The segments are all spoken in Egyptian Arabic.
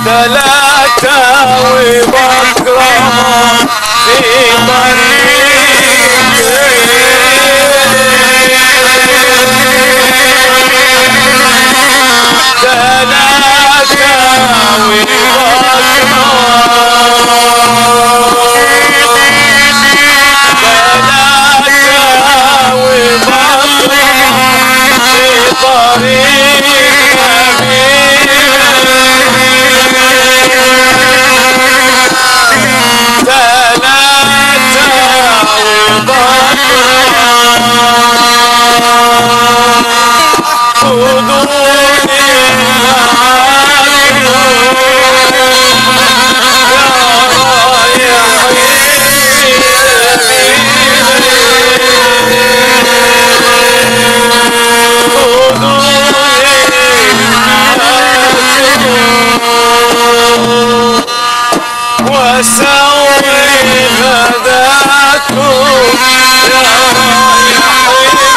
ثلاثة وبكرة في طريق ثلاثة وسوي غداكم يا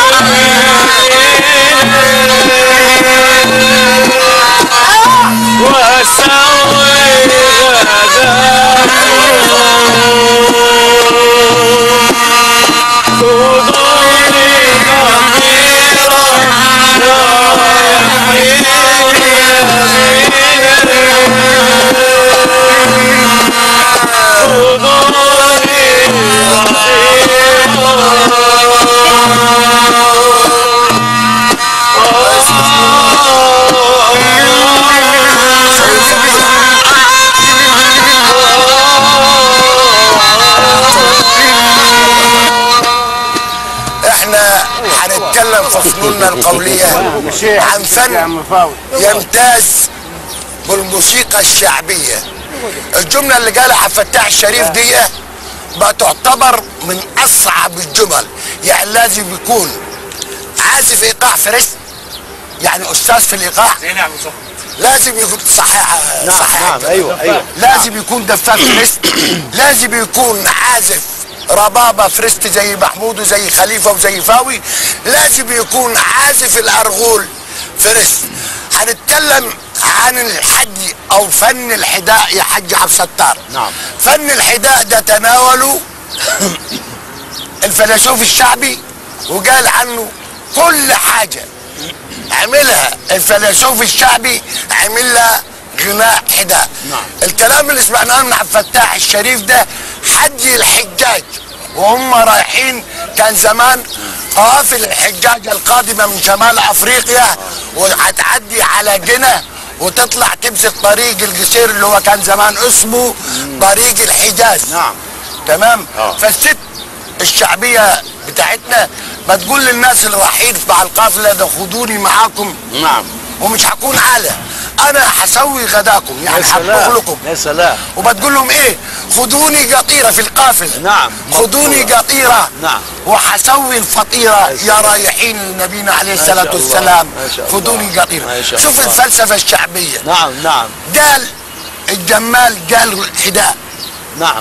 رايحين وسوي غداكم خذوني نظيرا رايحين احنا هنتكلم في فنوننا القولية عن فن يمتاز بالموسيقى الشعبية الجملة اللي قالها عبد الفتاح الشريف دي بتعتبر من اصعب الجمل يعني لازم يكون عازف ايقاع فريست يعني استاذ في الايقاع لازم يكون صحيح صحيح نعم، أيوة، أيوة. لازم يكون دفاف فريست لازم يكون عازف ربابه فريست زي محمود وزي خليفه وزي فاوي لازم يكون عازف الارغول فريست هنتكلم عن الحدي او فن الحداء يا حاج عبد الستار نعم. فن الحداء ده تناوله الفيلسوف الشعبي وقال عنه كل حاجه عملها الفيلسوف الشعبي عملها غناء حداء نعم. الكلام اللي سمعناه من عبد الفتاح الشريف ده حج الحجاج وهم رايحين كان زمان قوافل الحجاج القادمه من شمال افريقيا وهتعدي على جنة وتطلع تمسك طريق القصير اللي هو كان زمان اسمه طريق الحجاز نعم. تمام آه. فالست الشعبيه بتاعتنا بتقول للناس اللي رايحين مع القافله ده خدوني معاكم نعم ومش هكون عالة انا هسوي غداكم يعني يا هطبخ سلام لكم يا سلام وبتقول لهم ايه خدوني قطيرة في القافلة نعم، خدوني مقطورة. قطيرة نعم. وحسوي الفطيرة يا رايحين لنبينا عليه ما الصلاة شاء الله، والسلام ما شاء خدوني الله، قطيرة ما شاء شوف الله. الفلسفة الشعبية نعم نعم قال الجمال قال حداء نعم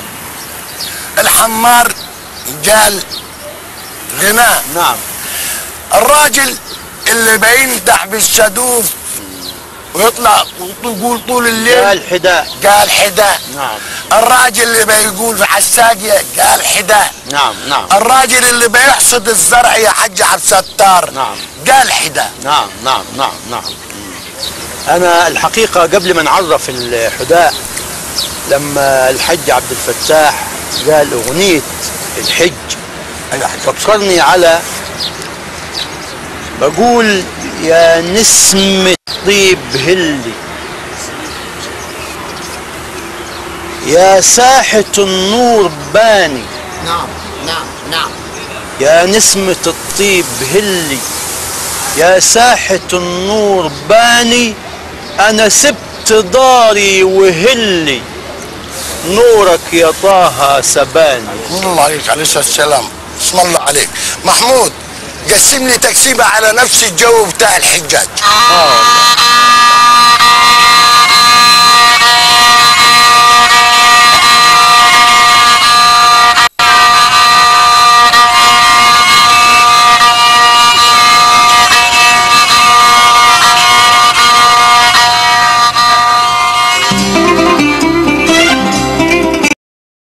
الحمار قال غناء نعم الراجل اللي بينتح بالشدوف ويطلع ويقول طول الليل قال حداء قال حداء نعم الراجل اللي بيقول في الساقية قال حداء نعم نعم الراجل اللي بيحصد الزرع يا حج عبد الستار نعم. قال حداء نعم نعم نعم نعم أنا الحقيقة قبل ما نعرف الحداء لما الحج عبد الفتاح قال أغنية الحج ايوه حج فكرني على بقول يا نسمة طيب هلي يا ساحة النور باني نعم نعم نعم يا نسمة الطيب هلي يا ساحة النور باني أنا سبت داري وهلي نورك يا طه سباني بسم الله عليك عليه الصلاة والسلام بسم الله عليك محمود قسم لي تقسيمة على نفس الجو بتاع الحجاج آه